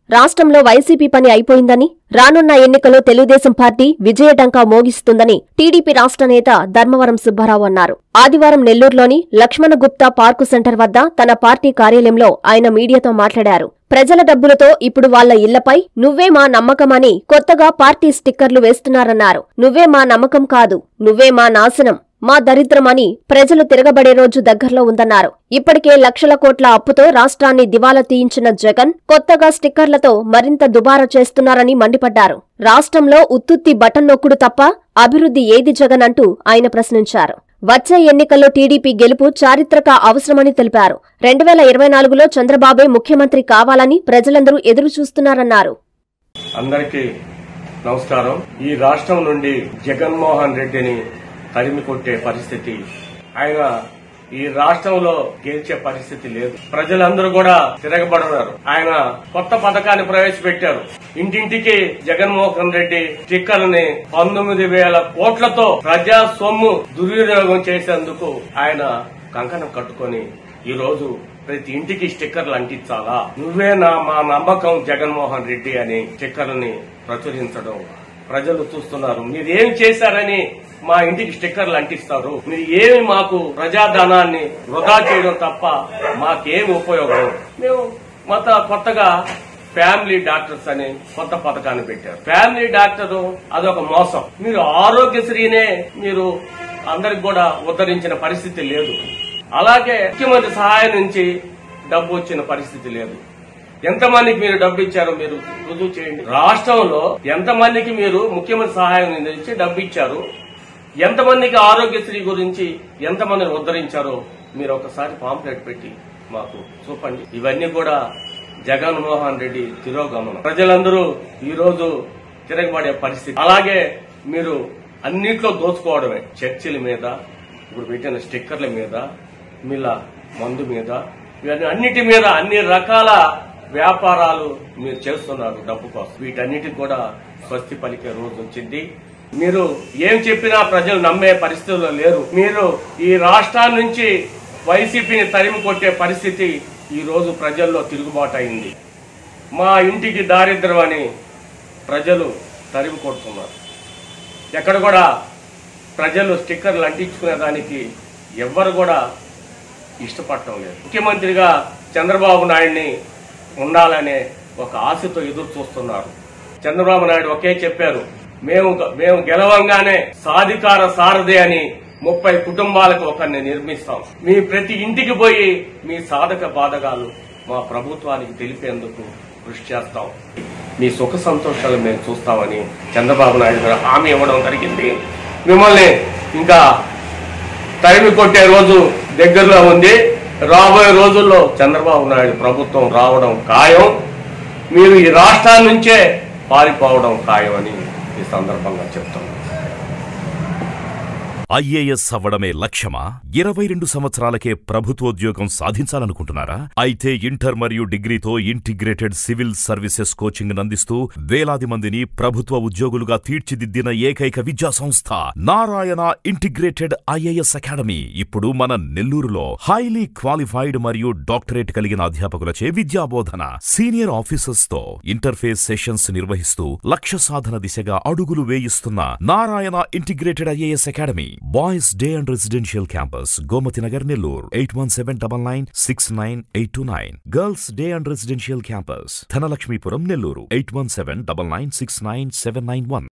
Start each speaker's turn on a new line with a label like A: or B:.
A: రాష్ట్రంలో వైసీపీ పని అయిపోయిందని రానున్న ఎన్నికల్లో తెలుగుదేశం పార్టీ విజయడంకా మోగిస్తుందని టీడీపీ రాష్ట్ర నేత ధర్మవరం సుబ్బారావు అన్నారు ఆదివారం నెల్లూరులోని లక్ష్మణ గుప్తా పార్కు సెంటర్ వద్ద తన పార్టీ కార్యాలయంలో ఆయన మీడియాతో మాట్లాడారు ప్రజల డబ్బులతో ఇప్పుడు వాళ్ల ఇళ్లపై నువ్వే మా నమ్మకమని కొత్తగా పార్టీ స్టిక్కర్లు వేస్తున్నారన్నారు నువ్వే మా నమ్మకం కాదు నువ్వే మా నాశనం మా దరిద్రమని ప్రజలు తిరగబడే రోజు దగ్గరలో ఉందన్నారు ఇప్పటికే లక్షల కోట్ల అప్పుతో రాష్ట్రాన్ని దివాలా తీయించిన జగన్ కొత్తగా స్టిక్కర్లతో మరింత దుబారా చేస్తున్నారని మండిపడ్డారు రాష్ట్రంలో ఉత్తుత్తి బటన్ నొక్కుడు తప్ప అభివృద్ధి ఏది జగన్ అంటూ ఆయన ప్రశ్నించారు వచ్చే ఎన్నికల్లో టీడీపీ గెలుపు చారిత్రక అవసరమని తెలిపారు రెండు వేల ఇరవై నాలుగులో చంద్రబాబే ముఖ్యమంత్రి కావాలని ప్రజలందరూ ఎదురు చూస్తున్నారన్నారు
B: అందరికీ నమస్కారం ఈ రాష్ట్రం నుండి జగన్మోహన్ రెడ్డిని తరిమి కొట్టే పరిస్థితి ఆయన ఈ రాష్ట్రంలో గెలిచే పరిస్థితి లేదు ప్రజలందరూ కూడా తిరగబడున్నారు ఆయన కొత్త పథకాన్ని ప్రవేశపెట్టారు ఇంటింటికి జగన్మోహన్ రెడ్డి స్టిక్కర్ని పంతొమ్మిది వేల కోట్లతో ప్రజా సొమ్ము దుర్వినియోగం చేసేందుకు ఆయన కంకణం కట్టుకొని ఈ రోజు ప్రతి ఇంటికి స్టిక్కర్లు అంటించాలా నువ్వే నా మా నమ్మకం జగన్మోహన్ రెడ్డి అని స్టిక్కర్లని ప్రచురించడం ప్రజలు చూస్తున్నారు మీరు ఏం చేశారని మా ఇంటికి స్టిక్కర్లు అంటిస్తారు మీరు ఏమి మాకు ప్రజాధనాన్ని వృధా చేయడం తప్ప మాకేమి ఉపయోగం మేము మొత్త కొత్తగా ఫ్యామిలీ డాక్టర్స్ అని కొత్త పథకాన్ని పెట్టారు ఫ్యామిలీ డాక్టర్ అదొక మోసం మీరు ఆరోగ్యశ్రీనే మీరు అందరికి కూడా ఉద్ధరించిన పరిస్థితి లేదు అలాగే ముఖ్యమంత్రి సహాయం నుంచి డబ్బు వచ్చిన పరిస్థితి లేదు ఎంతమందికి మీరు డబ్బు ఇచ్చారో మీరు రుజువు చేయండి రాష్ట్రంలో ఎంతమందికి మీరు ముఖ్యమంత్రి సహాయం నుంచి డబ్బు ఇచ్చారు ఎంతమందికి ఆరోగ్యశ్రీ గురించి ఎంతమందిని ఉద్ధరించారో మీరు ఒకసారి పాంప్లెట్ పెట్టి మాకు చూపండి ఇవన్నీ కూడా జగన్మోహన్ రెడ్డి తిరోగమనం ప్రజలందరూ ఈ రోజు తిరగబడే పరిస్థితి అలాగే మీరు అన్నిట్లో దోచుకోవడమే చర్చిల మీద ఇప్పుడు పెట్టిన స్టిక్కర్ల మీద మిల్ల మందు మీద ఇవన్నీ అన్నిటి మీద అన్ని రకాల వ్యాపారాలు మీరు చేస్తున్నారు డబ్బు కోసం వీటన్నిటికి కూడా స్వస్తి పలికే రోజు వచ్చింది మీరు ఏం చెప్పినా ప్రజలు నమ్మే పరిస్థితుల్లో లేరు మీరు ఈ రాష్ట్రాల నుంచి వైసీపీని తరిమి కొట్టే పరిస్థితి ఈ రోజు ప్రజల్లో తిరుగుబాటు అయింది మా ఇంటికి దారిద్ర్యం అని ప్రజలు తరిమి కొడుతున్నారు ఎక్కడ కూడా ప్రజలు స్టిక్కర్లు అంటించుకునే దానికి ఎవ్వరు కూడా ఇష్టపడటం లేదు ముఖ్యమంత్రిగా చంద్రబాబు నాయుడిని ఉండాలనే ఒక ఆశతో ఎదురు చూస్తున్నారు చంద్రబాబు నాయుడు ఒకే చెప్పారు మేము మేము గెలవంగానే సాధికార సారథి అని ముప్పై కుటుంబాలకు ఒకరిని నిర్మిస్తాం మీ ప్రతి ఇంటికి పోయి మీ సాధక బాధకాలు మా ప్రభుత్వానికి తెలిపేందుకు కృషి చేస్తాం మీ సుఖ సంతోషాలు మేము చూస్తామని చంద్రబాబు నాయుడు గారు హామీ ఇవ్వడం జరిగింది మిమ్మల్ని ఇంకా తరిమి కొట్టే రోజు దగ్గరలో ఉంది రాబోయే రోజుల్లో చంద్రబాబు నాయుడు ప్రభుత్వం రావడం ఖాయం మీరు ఈ రాష్ట్రాల నుంచే పారిపోవడం ఖాయం అని ఈ సందర్భంగా చెప్తున్నాను
C: ఐఏఎస్ అవ్వడమే లక్ష్యమా ఇరవై రెండు సంవత్సరాలకే ప్రభుత్వోద్యోగం సాధించాలనుకుంటున్నారా అయితే ఇంటర్ మరియు డిగ్రీతో ఇంటిగ్రేటెడ్ సివిల్ సర్వీసెస్ కోచింగ్ అందిస్తూ వేలాది మందిని ప్రభుత్వ ఉద్యోగులుగా తీర్చిదిద్దిన ఏకైక విద్యా సంస్థ నారాయణ ఇంటిగ్రేటెడ్ ఐఏఎస్ అకాడమీ ఇప్పుడు మన నెల్లూరులో హైలీ క్వాలిఫైడ్ మరియు డాక్టరేట్ కలిగిన అధ్యాపకులచే విద్యాబోధన సీనియర్ ఆఫీసర్స్ తో ఇంటర్ఫేస్ సెషన్స్ నిర్వహిస్తూ లక్ష్య సాధన దిశగా అడుగులు వేయిస్తున్న Narayana integrated IAS academy boys day and residential campus Gomathi Nagar Nellore eight one seven double nine six nine eight two nine girls day and residential campus Dhanalakshmipuram Nellore eight one seven double nine six nine seven nine one